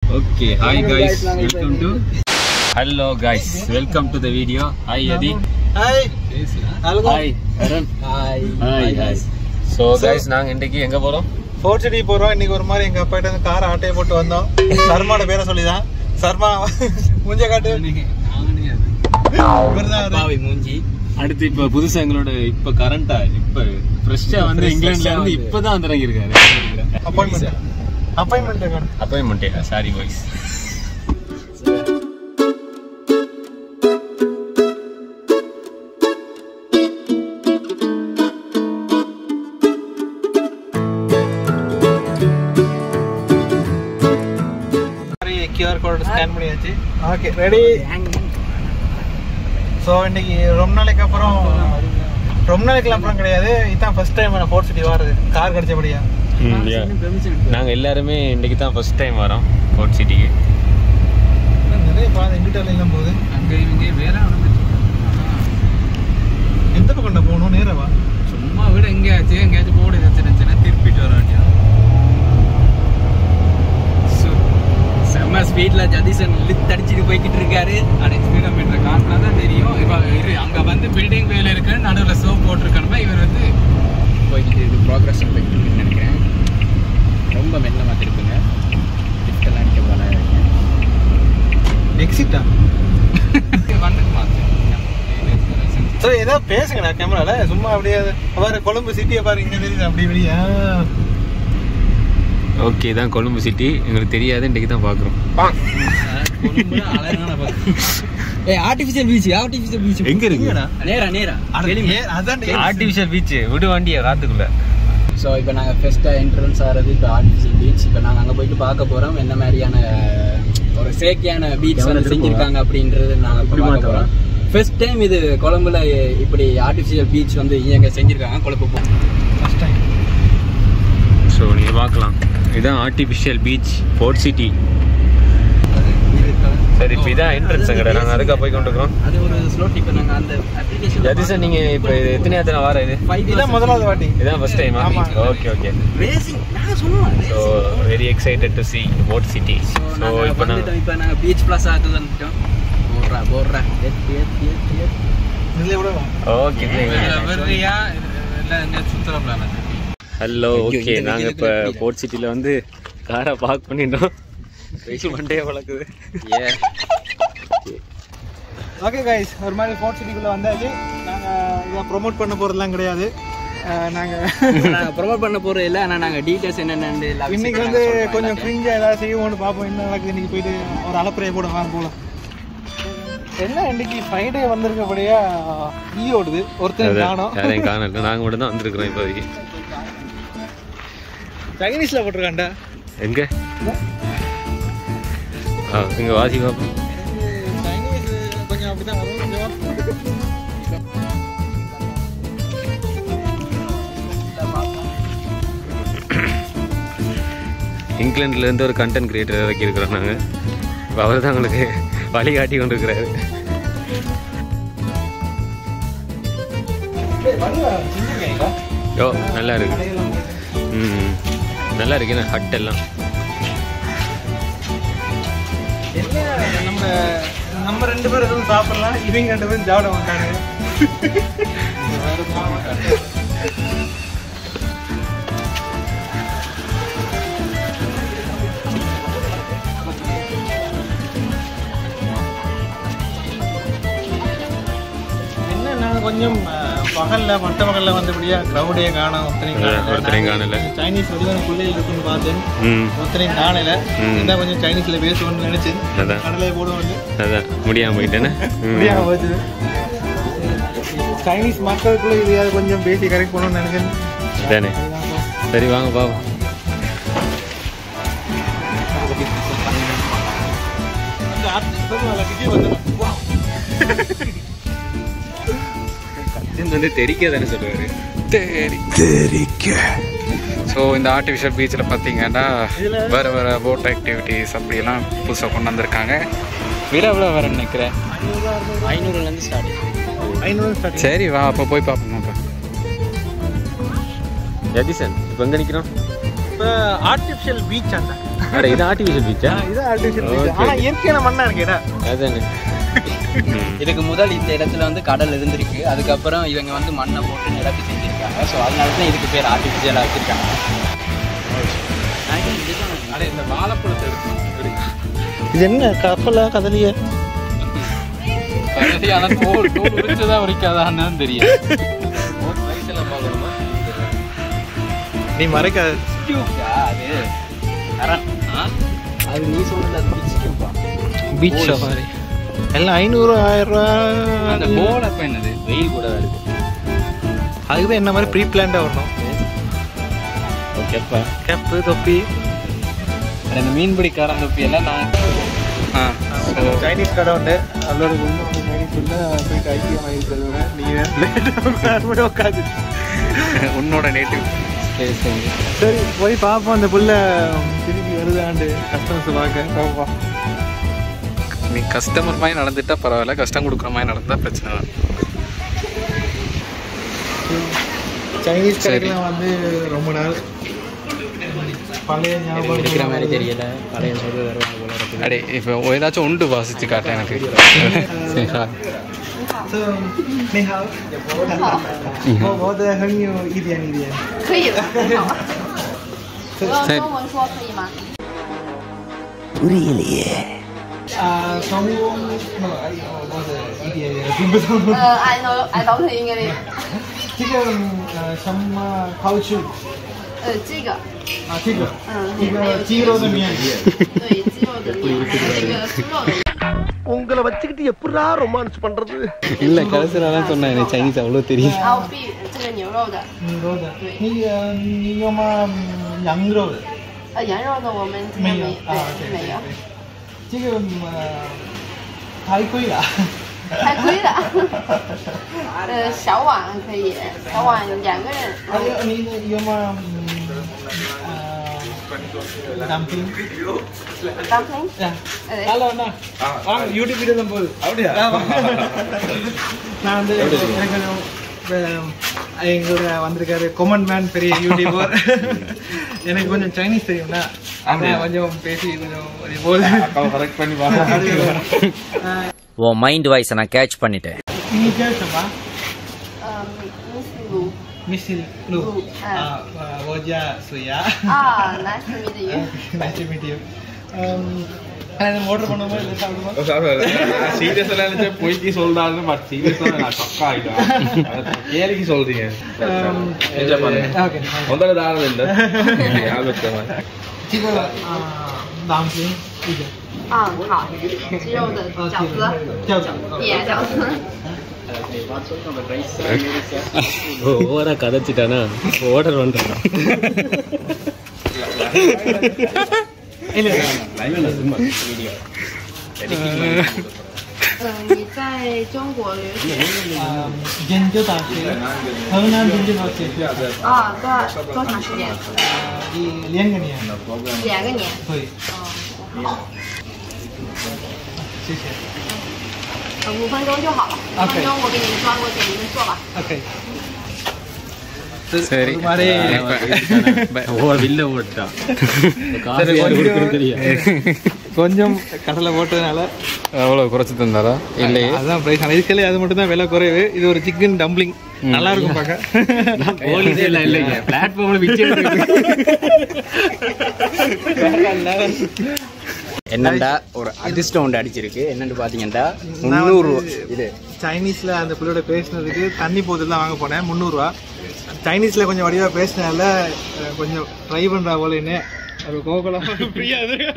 Okay hi guys welcome to hello guys welcome to the video hi Yathi hi hi Arun hi hi hi so guys நாங்கள் இன்றைக்கி எங்கே போகிறோம் fort city போறோம் இன்னைக்கு ஒரு மாதிரி எங்க அப்பாட்ட இருந்து கார் ஆட்டையை போட்டு வந்தோம் சர்மாவோட பேரை சொல்லிதான் சர்மா முஞ்ச காட்டு இவர்தான் அவரு. அப்பாவி மூஞ்சி அடுத்து இப்போ புதுசாக எங்களோட இப்போ கரண்ட்டாக இப்போ ஃப்ரெஷ்ஷாக வந்து இங்கிலாந்துல இருந்து இப்போ தான் வந்து இறங்கியிருக்காரு அப்பாயின்மெண்ட் அப்பாயின்மெண்ட் அப்பாயின்மெண்ட்டே sorry boys QR code scan பண்ணியாச்சு ஓகே ரெடி ஸோ இன்னைக்கு ரொம்ப நாளைக்கு அப்புறம் ரொம்ப நாளைக்கு அப்புறம் கிடையாது இதுதான் ஃபர்ஸ்ட் டைம் நான் ஃபோர்ட் சிட்டி வர்றது கார் கிடைச்சபடியா நாங்கள் எல்லாருமே இன்றைக்கி தான் ஃபர்ஸ்ட் டைம் வரோம் ஃபோர்ட் சிட்டிக்கு நிறைய பாதை எங்கிட்ட எல்லாம் போகுது அங்க இவங்க வேற எந்த பக்கம் போகணும் நேரவா சும்மா விட எங்கேயாச்சும் எங்கேயாச்சும் போடு சின்ன சின்ன திருப்பிட்டு வர வேண்டியது செம்ம ஸ்பீட்ல ஜதீசன் லிஃப்ட் அடிச்சுட்டு போய்கிட்டு இருக்காரு அடைச்சு கிலோமீட்டர் காட்டினா தான் தெரியும் இப்போ இரு அங்க வந்து பில்டிங் வேலை இருக்கு நடுவில் சோப் போட்டிருக்கணுமா இவர் வந்து போய்கிட்டு இருக்கு ப்ராக்ரஸ் போய்கிட்டு இருக்குன்னு நினைக்கிறேன் ரொம்ப மெல்லமாக திருப்புங்க லிஃப்ட் எல்லாம் அடிக்க போல எக்ஸிட்டா வந்து சரி ஏதாவது பேசுங்கண்ணா கேமரால சும்மா அப்படியே பாரு கொழும்பு சிட்டியை பாரு இங்க தெரியுது அப்படி இப்படியா ஓகே தான் கொழும்பு சிட்டி எங்களுக்கு தெரியாது இன்றைக்கி தான் பார்க்குறோம் a artificial beach artificial beach எங்க இருக்கு? எங்கடா? நேரா நேரா ஏ, அதான் ஆர்டிஃபிஷியல் பீச் விடு வண்டியை காத்துக்குள்ள ஸோ இப்போ நாங்கள் ஃபஸ்ட்டாக என்ட்ரன்ஸ் ஆகிறது இப்போ ஆர்டிஃபிஷியல் பீச் இப்போ நாங்கள் அங்கே போயிட்டு பார்க்க போகிறோம் என்ன மாதிரியான ஒரு செயற்கையான பீச் வந்து செஞ்சுருக்காங்க அப்படின்றது நாங்கள் இப்போ பார்க்க போகிறோம் ஃபர்ஸ்ட் டைம் இது கொழம்புல இப்படி ஆர்டிஃபிஷியல் பீச் வந்து இங்கே செஞ்சுருக்காங்க கொழுப்பு போ ஃபர்ஸ்ட் டைம் ஸோ நீங்கள் பார்க்கலாம் இதுதான் ஆர்டிஃபிஷியல் பீச் ஃபோர்ட் சிட்டி சரி இப்போ இதான் என்ட்ரன்ஸ் கடை நாங்கள் அதுக்காக போய் கொண்டுக்கிறோம் அது ஒரு ஸ்லோட் இப்போ நாங்கள் அந்த அப்ளிகேஷன் ஜதிசன் நீங்கள் இப்போ இது எத்தனை எத்தனை வாரம் இது இதான் முதலாவது வாட்டி இதான் ஃபர்ஸ்ட் டைமா ஆமா. ஓகே ஓகே ரேசிங் நான் சொல்லுவேன் so very excited to see Fort City so so நாங்கள் இப்போ வந்துட்டோம் நாங்கள் இப்போ நாங்கள் பீச் பிளஸ் ஆகுது வந்துட்டோம் போடுறா போடுறா ஏத்தி ஏத்தி ஏத்தி ஏத்தி இதுல விடலாம் ஓகே ஹலோ ஓகே நாங்கள் இப்போ ஃபோர்ட் சிட்டியில் வந்து காரை பார்க் பண்ணிட்டோம் வெயில் மண்டையை வளர்க்குது ஓகே கைஸ் ஒரு மாதிரி ஃபோர்ட் சிட்டிக்குள்ள வந்தாச்சு நாங்க இதை ப்ரோமோட் பண்ண போறதெல்லாம் கிடையாது அஹ், நாங்க நாங்கள் ப்ரொமோட் பண்ண போகிறது இல்லை ஆனால் நாங்கள் டீட்டெயில்ஸ் என்னென்னு எல்லாம் இன்னைக்கு வந்து கொஞ்சம் ஃப்ரிஞ்சா ஏதாவது செய்வோம்னு பார்ப்போம் என்ன நடக்குது இன்னைக்கு போயிட்டு ஒரு அலப்பறையை போட வாங்க போலாம் என்ன இன்னைக்கு ஃப்ரைடே வந்திருக்கபடியா ஈ ஓடுது ஒருத்தர் காணோம் யாரையும் காணல நாங்கள் மட்டும் தான் வந்திருக்கிறோம் இப்போதைக்கு சைனீஸ்ல போட்டிருக்காண்டா எங்க ஆ இங்கே வாசி பார்ப்போம் சைனீஸ் கொஞ்சம் அப்படிதான் வரும் கொஞ்சம் இங்கிலாந்துல இருந்து ஒரு கண்டென்ட் கிரியேட்டர் இறக்கி இருக்கிறோம் நாங்கள் இப்போ அவர் தான் எங்களுக்கு வழிகாட்டி கொண்டு இருக்கிறாரு ஓ நல்லா இருக்கு ம் நல்லா இருக்கு என்ன ஹட் எல்லாம் என்ன நம்ம நம்ம ரெண்டு பேரும் எதுவும் சாப்பிடலாம் இவங்க ரெண்டு பேரும் சாப்பிட மாட்டாங்க என்ன நான் கொஞ்சம் அஹ், பகல்ல மட்ட பகல்ல வந்தபடியா கிரௌடே காணும் ஒருத்தரையும் அதான், காணல. ஒருத்தரையும் நான் காணல. சைனீஸ் வடிவான பிள்ளைகள் இருக்குன்னு பார்த்தேன் ம் ஒருத்தரையும் காணல ம். இந்த கொஞ்சம் சைனீஸ்ல பேசுவோம்னு நினைச்சு அதான் கடலையை போடுவோம் அதான் முடியாமல் போயிட்டேன்னு முடியாம போச்சு சைனீஸ் மக்களுக்குள்ள இதையாவது கொஞ்சம் பேசி கரெக்ட் பண்ணணும்னு நினைச்சேன் தானே சரி வாங்க பாப்போம் கத்தின் வந்து தெரிக்க தானே சொல்லுவாரு ஸோ இந்த ஆர்டிஃபிஷியல் பீச்சில் பார்த்தீங்கன்னா வேறு வேறு போட் ஆக்டிவிட்டீஸ் அப்படியெல்லாம் புதுசாக கொண்டு வந்திருக்காங்க விலை எவ்வளோ வேறு நினைக்கிறேன் ஐநூறுலேருந்து ஸ்டார்ட் ஐநூறு ஸ்டார்டிங் சரி வா அப்போ போய் பார்ப்போம் அப்போ யதிசன் இப்போ எங்கே நிற்கிறோம் இப்போ ஆர்டிஃபிஷியல் பீச் அந்த அட இது ஆர்டிஃபிஷியல் பீச்சா இது ஆர்டிஃபிஷியல் பீச் Okay. ஆனால் இயற்கையான மண்ணா இருக்கு இடம் அதானே இதுக்கு முதல் இந்த இடத்துல வந்து கடல் இருந்திருக்கு அதுக்கப்புறம் இவங்க வந்து மண்ணை போட்டு நிரப்பி செஞ்சிருக்காங்க ஸோ அதனால தான் இதுக்கு பேர் ஆர்டிஃபிஷியலாக வச்சிருக்காங்க அட இந்த வாழைப்பழத்தை எடுத்து இது என்ன கப்பலா கதலியா ஆனால் தோல் தோல் உரிச்சதா உரிக்காதான்னு தெரியும் நீ மறைக்காத அது அரண். ஆ? அது நீ சொல்றது அது பிடிச்சிருப்பா பீச் சஃபாரி எல்லாம் ஐநூறு ஆயிரம் அந்த ரூபா போல் அப்போ என்னது வெயில் கூட இருக்கு அதுக்கு என்ன மாதிரி ப்ரீ பிளான்டாக வரணும் ஓகேப்பா கேப்பு தொப்பி அந்த மீன்பிடிக்காரன் தொப்பி எல்லாம் நான் ஆ சைனீஸ் கடை உண்டு அதோட உள்ள வந்து சைனீஸ் உள்ள போயிட்டு ஐக்கியம் ஆகிருக்கிறத நீங்கள் உட்காந்து உன்னோட நேட்டிவ் சரி போய் பார்ப்போம் அந்த புள்ள திருப்பி வருதாண்டு கஸ்டமர்ஸ் பார்க்க பார்ப்போம் நீ கஸ்டமர் மாதிரி நடந்துட்டா பரவாயில்ல கஷ்டம் கொடுக்குற மாதிரி நடந்தா பிரச்சனை தான் சைனீஸ் சரி. கடைக்கெல்லாம் வந்து ரொம்ப நாள் பழைய ஞாபகம் இருக்கிற மாதிரி தெரியல பழைய மாதிரி வருவாங்க போல இருக்கு அடே இப்போ ஏதாச்சும் உண்டு வாசிச்சு காட்டேன் எனக்கு சரி, ஹா. 这你好，我我的很有一点一点。 可以的，很好。我用在中文说可以吗？ 啊，中文那哎呦，我的一点也听不懂。 呃，I know I don't English。 这个呃什么烤翅呃，这个， 啊？这个嗯， 这还有个鸡肉的面。 对，鸡肉的面，还有这个猪肉的面。 உங்களை வச்சுக்கிட்டு எப்படா ரொமான்ஸ் பண்றது இல்லை கடைசியில் தான் சொன்னேன் எனக்கு சைனீஸ் அவ்வளோ தெரியும் 还有 beef，这个牛肉的， 牛肉的，那个你有吗？羊肉的？ 呃，羊肉的我们这边没有没， 啊， 对，没有， 这个呃太贵了。 太贵了。呃，小碗可以，小碗两个人， 还有你的有吗？呃，dumpling。 dumpling， 呃， ஹலோ அண்ணா வாங்க யூடியூப் வீடியோ தான் போகுது அப்படியா நான் வந்து எனக்கு கொஞ்சம் அஹ், எங்களோட வந்திருக்காரு கொமன் மேன் பெரிய யூடியூபர் எனக்கு கொஞ்சம் சைனீஸ் தெரியும்னா அதான் கொஞ்சம் பேசி கொஞ்சம் ஒரு போது கரெக்ட் பண்ணி உன் மைண்ட் வாய்ஸை நான் கேட்ச் பண்ணிட்டேன் நீ கேட்டமா 呃，Miss Lu， மிஸ்ஸில் லூ லூ, ஆ. ஓஜா சுயா 啊，nice to meet you。 nice meet you order பண்ணுவோமா இல்லை சாப்பிடுவோம் சீரியஸா நினைச்சேன் பொய்க்கு சொல்றாருன்னு பட் சீரியஸா நான் ஷாக் ஆயிட்டேன் கேலிக்கு சொல்றீங்க என்ஜாய் பண்ணுங்க ஓகே முதல்ல தாரம் இல்லை ஞாபகம் 这个啊，dumpling 这个啊，好，鸡肉的饺子， 饺子， 野饺子。 ஓவரா கதைச்சிட்டானா ஆர்டர் பண்றான் 嗯，你在中国留学啊，研究大学，河南研究大学， 啊？多少多长时间？ 一两个年， 两个年。 对， 哦， 谢谢呃五分钟就好了。五 OK 分钟我给你们装过去，你们做吧。 ，OK。 சரி ஒரு மாதிரி ஓ வில்ல ஓட்டான் காசு யாரு கொடுக்குறது தெரியாது கொஞ்சம் கடலை போட்டதுனால அவ்வளோ குறைச்சி தந்தாரா இல்லையே அதான் பிரைஸ் ஆனால் இதுக்கே அது மட்டும் தான் விலை குறைவு இது ஒரு சிக்கன் டம்ப்ளிங் நல்லா இருக்கும் பார்க்க போலீஸே இல்லை இல்லைங்க பிளாட்ஃபார்ம்ல பிச்சை என்னண்டா ஒரு அதிர்ஷ்டம் ஒன்று அடிச்சிருக்கு என்னன்னு பார்த்தீங்கன்னா நான் முந்நூறு வந்து இது சைனீஸ்ல அந்த பிள்ளையோட பேசினதுக்கு தண்ணி போதில் தான் வாங்க போனேன் முந்நூறுரூவா சைனீஸ்ல கொஞ்சம் வடிவாக பேசினால அஹ், கொஞ்சம் ட்ரை பண்ணுறா போல என்ன அது கோகுலம் ஃப்ரீயா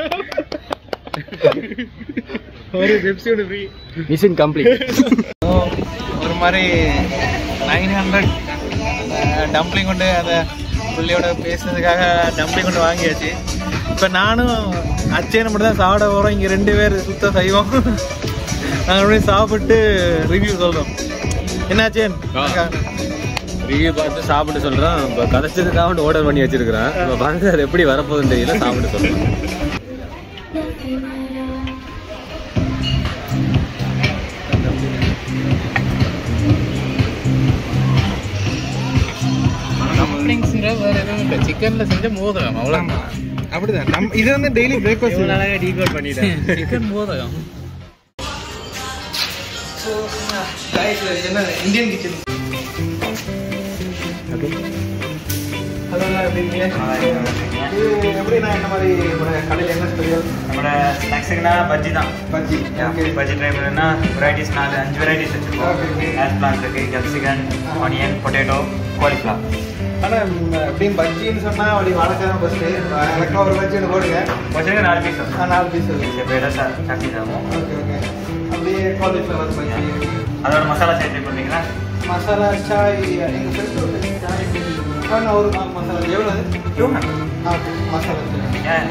ஒரு பெப்சி ஒன்று ஃப்ரீ மிஷின் கம்ப்ளீட் ஒரு மாதிரி நைன் ஹண்ட்ரட் டம்ப்ளிங் கொண்டு அந்த பிள்ளையோட பேசுனதுக்காக டம்ப்ளிங் கொண்டு வாங்கியாச்சு இப்போ நானும் அச்சேனை மட்டும் தான் சாப்பிட போகிறோம் இங்கே ரெண்டு பேர் சுத்த சைவம் நாங்கள் அப்படியே சாப்பிட்டு ரிவ்யூ சொல்கிறோம் என்ன அச்சேன் ரிவ்யூ பார்த்து சாப்பிட்டு சொல்றான் இப்போ கதைச்சதுக்காக ஆர்டர் பண்ணி வச்சிருக்கிறான் இப்போ வந்து அது எப்படி வரப்போகுதுன்னு தெரியல சாப்பிட்டு சொல்றான் நம்ம டம்ப்ளிங்ஸ்ங்கிற வேற எதுவும் இல்லை சிக்கன்ல செஞ்ச மோதகம் அவ்வளோதான் அப்படிதான் நம் இது வந்து டெய்லி பிரேக்ஃபாஸ்ட் அழகாக டீகோட் பண்ணிட்டேன் சிக்கன் மோதகம் என்ன இந்தியன் கிச்சன் ஹலோ எப்படி இருக்கீங்க இது எப்படி நான் என்ன மாதிரி உங்களோட கடையில் என்ன ஸ்பெஷல் நம்மளோட ஸ்நாக்ஸுக்குனா பஜ்ஜி தான் பஜ்ஜி ஓகே பஜ்ஜி ட்ரை பண்ணா வெரைட்டிஸ் நாலு அஞ்சு வெரைட்டிஸ் வச்சுருக்கோம் Okay, okay. ஆஸ் பிளான்ஸ் இருக்குது கேப்சிகன் ஆனியன் பொட்டேட்டோ காலிஃப்ளவர் ஆனால் எப்படியும் பஜ்ஜின்னு சொன்னால் அப்படி வழக்கம் ஃபஸ்ட்டு எனக்கு ஒரு பஜ்ஜி ஒன்று போடுங்க வச்சுருக்க நாலு பீஸ் ஆ, நாலு பீஸ் ஓகே செப்பரேட்டாக சார் சாட்சி தருவோம் ஓகே அப்படியே காலிஃப்ளவர் பஜ்ஜி அதோட மசாலா சேர்த்து பண்ணீங்கன்னா மசாலா சாய் எங்கள் ஃப்ரெண்டு சாய் ஆ, நான் ஒரு ஆ, மசாலா எவ்வளோ அது டூ ஹண்ட்ரட் ஆ மசாலா சாய் ஏன்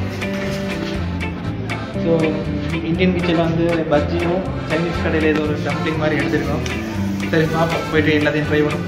ஸோ இந்தியன் கிச்சனில் வந்து பஜ்ஜியும் சைனீஸ் கடையில் ஏதோ ஒரு டம்ப்ளிங் மாதிரி எடுத்துருக்கோம் சரி பார்ப்போம் போயிட்டு எல்லாத்தையும் ட்ரை பண்ணும்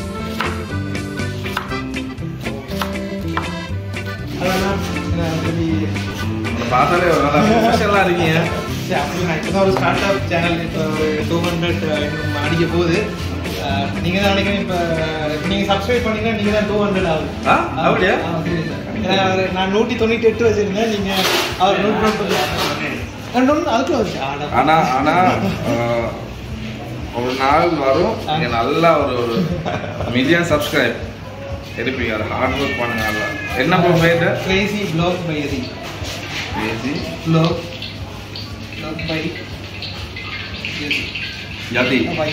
பார்த்தாலே ஒரு நல்லா ப்ரொஃபஷனலாக இருக்கீங்க இப்போ ஒரு ஸ்டார்ட் அப் சேனல் இப்போ ஒரு டூ ஹண்ட்ரட் அடிக்க போகுது நீங்கள் தான் நினைக்கிறேன் இப்போ நீங்கள் சப்ஸ்கிரைப் பண்ணீங்கன்னா நீங்கள் தான் டூ ஹண்ட்ரட் ஆகுது ஆ அப்படியா ஆ, சரி சார். ஏன்னா அவரு- நான் நூற்றி தொண்ணூற்றி எட்டு வச்சிருந்தேன் நீங்கள் அவர் நூற்றி முப்பது அதுக்குள்ள வந்துச்சு ஆடா. ஆனா ஆனா ஆஹ், ஒரு நாள் வரும் நீங்க நல்லா ஒரு ஒரு மில்லியன் சப்ஸ்கிரைப் இருப்பீங்க அதை ஹார்ட் ஒர்க் பண்ணுங்க நல்லா என்ன ப்ரோ பேர் கிரேசி பிளாக் பை எதி ஏசி பிளாக் பிளாக் பை ஜதி பை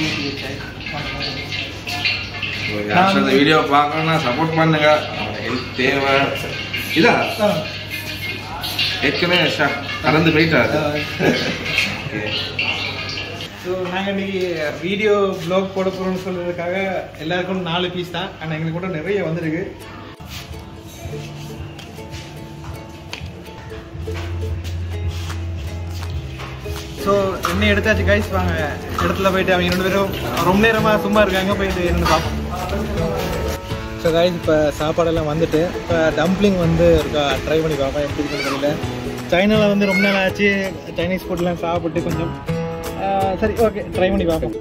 யாராச்சும் இந்த வீடியோ பார்க்கணும்னா சப்போர்ட் பண்ணுங்க ஹெல்ப் தேவை இதா ஏற்கனவே ஷா- கடந்து போயிட்டாரு Okay. ஸோ நாங்கள் இன்னைக்கு வீடியோ ப்ளாக் போட போகிறோம்னு சொல்கிறதுக்காக எல்லாருக்கும் நாலு பீஸ் தான் ஆனால் எங்களுக்கு கூட நிறைய வந்திருக்கு ஸோ என்ன எடுத்தாச்சு கைஸ் வாங்க இடத்துல போயிட்டு அவங்க ரெண்டு பேரும் ரொம்ப நேரமாக சும்மா இருக்காங்க போயிட்டு இருந்து பார்ப்போம் ஸோ கைஸ் இப்போ சாப்பாடெல்லாம் வந்துட்டு இப்போ டம்ப்ளிங் வந்து இருக்கா ட்ரை பண்ணி பார்ப்போம் எப்படி இருக்குன்னு தெரியல சைனாவில் வந்து ரொம்ப நாள் ஆச்சு சைனீஸ் ஃபுட்லாம் சாப்பிட்டு கொஞ்சம் ஆஹ் சரி ஓகே ட்ரை பண்ணி பார்ப்போம்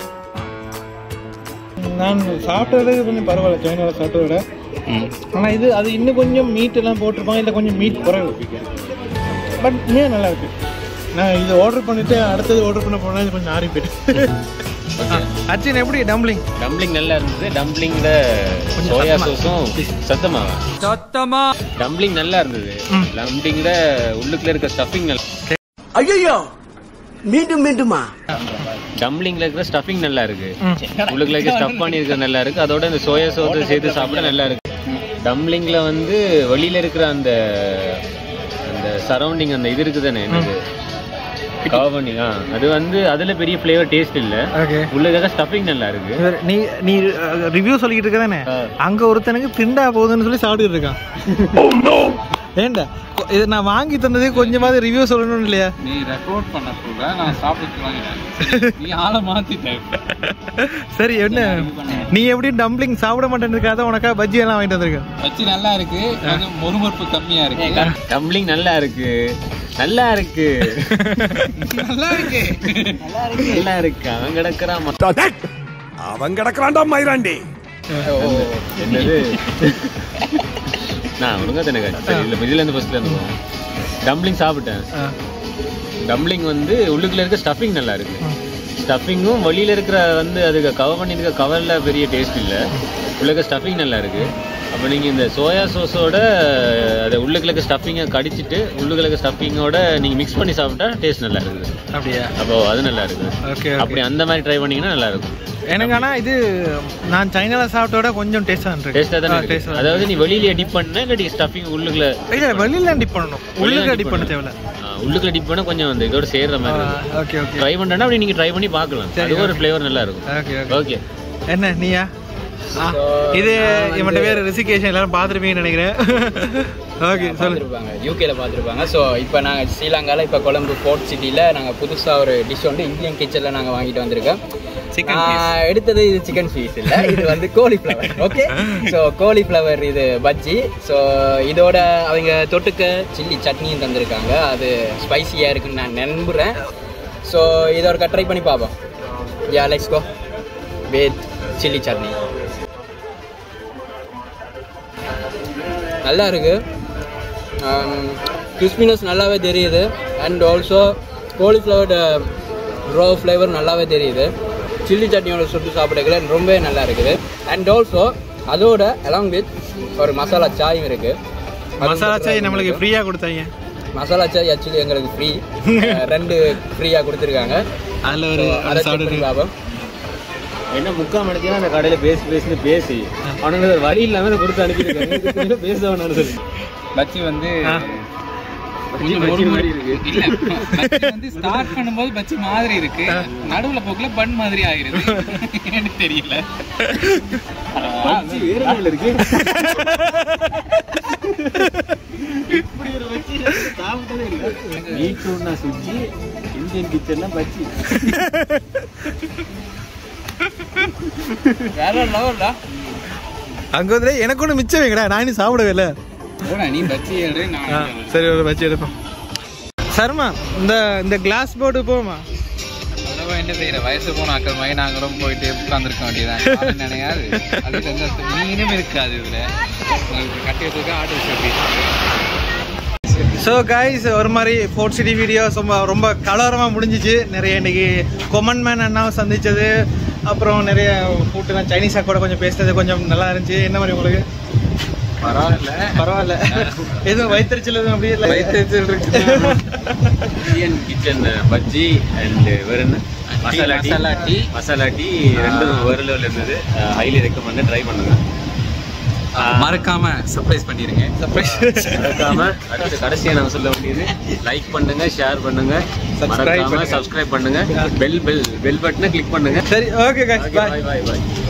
நான் சாப்பிட்டது கொஞ்சம் பரவாயில்ல சைனாவில் சாப்பிட்டதை விட ஆனால் இது அது இன்னும் கொஞ்சம் மீட் எல்லாம் போட்டிருப்பாங்க இல்லை கொஞ்சம் மீட் குறைவு பட் இன்னும் நல்லா இருக்கு நான் இது ஆர்டர் பண்ணிட்டு அடுத்தது ஆர்டர் பண்ண போனால் இது கொஞ்சம் ஆறி போயிட்டு அச்சின் எப்படி டம்ப்ளிங் டம்ப்ளிங் நல்லா இருந்தது டம்ப்ளிங்ல சோயா சோஸும் சத்தமா சத்தமா டம்ப்ளிங் நல்லா இருந்தது டம்ப்ளிங்ல உள்ளுக்குள்ள இருக்க ஸ்டஃபிங் நல்லா ஐயோ மீண்டும் மீண்டுமா டம்ப்ளிங்ல இருக்கிற ஸ்டஃபிங் நல்லா இருக்கு உள்ளுக்குள்ள இருக்க ஸ்டஃப் பண்ணி இருக்கிறது நல்லா இருக்கு அதோட இந்த சோயா சோத்தை சேர்த்து சாப்பிட நல்லா இருக்கு டம்ப்ளிங்ல வந்து வெளியில இருக்கிற அந்த அந்த சரௌண்டிங் அந்த இது இருக்குதானே என்னது கவர்னி ஆ அது வந்து அதுல பெரிய ஃப்ளேவர் டேஸ்ட் இல்ல ஓகே உள்ள இருக்க ஸ்டஃபிங் நல்லா இருக்கு நீ நீ ரிவ்யூ சொல்லிக்கிட்டு இருக்க தானே அங்க ஒருத்தனுக்கு திண்டா போகுதுன்னு சொல்லி சாப்பிட்டு இருக்கான் ஏண்டா கொ- இது நான் வாங்கி தந்ததே கொஞ்சமாவது ரிவ்யூ சொல்லணும் இல்லையா நீ ரெக்கார்ட் பண்ண சொல்ற நான் சாப்பிட்டு வாங்கிட்டேன் நீ ஆளை மாத்திட்டேன் சரி என்ன நீ எப்படி டம்ப்ளிங் சாப்பிட மாட்டேன்றதுக்காக உனக்கா பஜ்ஜி எல்லாம் வாங்கிட்டு வந்திருக்கேன் வச்சு நல்லா இருக்கு கொஞ்சம் மொறுமொறுப்பு கம்மியா இருக்கு டம்ப்ளிங் நல்லா இருக்கு நல்லா இருக்கு நல்லா இருக்கு நல்லா இருக்கு அவன் கிடக்குறான் அவன் கிடக்குறான்டா மயிராண்டி என்னது நான் ஒழுங்கா தானே சரி இல்லை இதுல இருந்து ஃபர்ஸ்ட்ல இருந்து போவோம் டம்ப்ளிங் சாப்பிட்டேன் டம்ப்ளிங் வந்து உள்ளுக்குள்ள இருக்க ஸ்டஃபிங் நல்லா இருக்கு ஸ்டஃபிங்கும் வெளியில இருக்கிற வந்து அதுக்கு கவர் பண்ணியிருக்க கவர்ல பெரிய டேஸ்ட் இல்லை உள்ள இருக்க ஸ்டஃபிங் நல்லா இருக்கு அப்போ நீங்க இந்த சோயா சோஸோட அதை உள்ளுக்குள்ள இருக்க ஸ்டஃபிங்கை கடிச்சிட்டு உள்ளுக்குள்ள இருக்க ஸ்டஃபிங்கோட நீங்க மிக்ஸ் பண்ணி சாப்பிட்டா டேஸ்ட் நல்லா இருக்குது அப்படியா அப்போ அது நல்லா இருக்கு ஓகே அப்படி அந்த மாதிரி ட்ரை பண்ணீங்கன்னா நல்லா இருக்கும் எனக்கு ஆனா இது நான் சைனால சாப்பிட்ட விட கொஞ்சம் டேஸ்டா இருக்கு டேஸ்டா தானே இருக்கு அதாவது நீ வெளியில டிப் பண்ண இல்லாட்டி ஸ்டஃபிங் உள்ளுக்குள்ள இல்ல வெளியில டிப் பண்ணணும் உள்ளுக்கு டிப் பண்ண தேவையில்ல ஆ, உள்ளுக்குள்ள டிப் பண்ணா கொஞ்சம் வந்து இதோட சேர்ற மாதிரி இருக்கும் ஓகே ஓகே ட்ரை பண்ணா அப்படி நீங்க ட்ரை பண்ணி பார்க்கலாம் சரி, அது ஒரு ஃப்ளேவர் நல்லா இருக்கும் ஓகே ஓகே ஓகே என்ன நீயா ஆ, இது இவன்ட்ட பேர் ரிசிகேஷன் எல்லாரும் பார்த்துருப்பீங்கன்னு நினைக்கிறேன் ஓகே சொல்லு பார்த்துருப்பாங்க யூகேல பார்த்துருப்பாங்க ஸோ இப்போ நாங்கள் ஸ்ரீலங்காவில் இப்போ கொழம்பு போர்ட் சிட்டியில் நாங்கள் புதுசாக ஒரு டிஷ் வந்து இந்தியன் கிச்சனில் நாங்கள் வாங்கிட்டு வந்திருக்கோம் Chicken ஆஹ், எடுத்தது இது சிக்கன் பீஸ் இல்லை இது வந்து கோலிஃப்ளவர் ஓகே ஸோ கோலிஃப்ளவர் இது பஜ்ஜி ஸோ இதோட அவங்க தொட்டுக்க சில்லி சட்னியும் தந்திருக்காங்க அது ஸ்பைசியாக இருக்குன்னு நான் நம்புகிறேன் ஸோ இதை ஒரு ட்ரை பண்ணி பார்ப்போம் yeah let's go with chilli chutney நல்லா இருக்கு கிறிஸ்பினஸ் நல்லாவே தெரியுது and also cauliflower raw flavour நல்லாவே தெரியுது சில்லி சட்னியோட சுட்டு சாப்பிடக்கல ரொம்பவே நல்லா இருக்குது அண்ட் ஆல்சோ அதோட அலாங் வித் ஒரு மசாலா சாயும் இருக்கு மசாலா சாய் நம்மளுக்கு ஃப்ரீயாக கொடுத்தாங்க மசாலா சாய் ஆக்சுவலி எங்களுக்கு ஃப்ரீ ரெண்டு ஃப்ரீயாக கொடுத்துருக்காங்க அதில் ஒரு So, அதை check பண்ணி பார்ப்போம் என்ன முக்கால் மணிக்கு அந்த கடையில பேசி பேசி பேசி அவனுக்கு ஒரு வழி இல்லாம அதை கொடுத்து அனுப்பியிருக்காங்க பேச சொல்லி பச்சி வந்து பச்சி கொஞ்சம் பச்சி ஒரு மாதிரி மாதிரி இருக்கு. இல்ல பச்சி வந்து ஸ்டார்ட் பண்ணும்போது பச்சி மாதிரி இருக்கு நடுவுல போக்குல பன் மாதிரி ஆயிருது எனக்கு தெரியல பச்சி வேற level இருக்கு பீட்ரூட்னா சுஜி இந்தியன் கிச்சன்னா பச்சி வேற லெவல்டா அங்கே வந்து எனக்கு ஒன்று மிச்சம் வைங்கடா நான் இன்னும் சாப்பிடவே இல்லை போடா நீ பச்சி எடு நான் ஆ சரி ஒரு வச்சு எடுப்போம் சர்மா இந்த இந்த கிளாஸ் போர்டு போமா அவ்வளவா என்ன செய்யற வயசு போன ஆக்கள் மாதிரி நாங்களும் போயிட்டு உட்காந்துருக்க வேண்டியதான் காலம் நினையாது அது கொஞ்சம் மீனும் இருக்காது இதுல உங்களுக்கு கட்டி வச்சிருக்க ஆட்டு சொல்லி ஸோ கைஸ் ஒரு மாதிரி ஃபோர்ட் சிட்டி வீடியோ ரொம்ப ரொம்ப கலரமாக முடிஞ்சிச்சு நிறைய இன்னைக்கு கொமன் மேன் அண்ணாவை சந்திச்சது அப்புறம் நிறைய ஃபுட்டுலாம் சைனீஸாக கூட கொஞ்சம் பேசுனது கொஞ்சம் நல்லா இருந்துச்சு என்ன மாதிரி உங்களுக்கு பரவாயில்ல பரவாயில்ல எதுவும் வயிற்றுச்சல் எதுவும் அப்படியே இல்லை வயிற்றுச்சல் இருக்கு இந்தியன் கிச்சன் பஜ்ஜி அண்ட் வேற என்ன masala tea masala tea. Masala tea ரெண்டும் வேற லெவல் இருந்தது ஹைலி ரெக்கமெண்ட் ட்ரை பண்ணுங்க மறக்காம சர்ப்ரைஸ் பண்ணிருங்க மறக்காம அடுத்து கடைசியா நான் சொல்ல வேண்டியது லைக் பண்ணுங்க ஷேர் பண்ணுங்க மறக்காம பண்ணுங்க. சப்ஸ்கிரைப் பண்ணுங்க பெல் பெல் பெல் பட்டனை கிளிக் பண்ணுங்க சரி ஓகே கைஸ் பாய் பாய் பாய் பாய்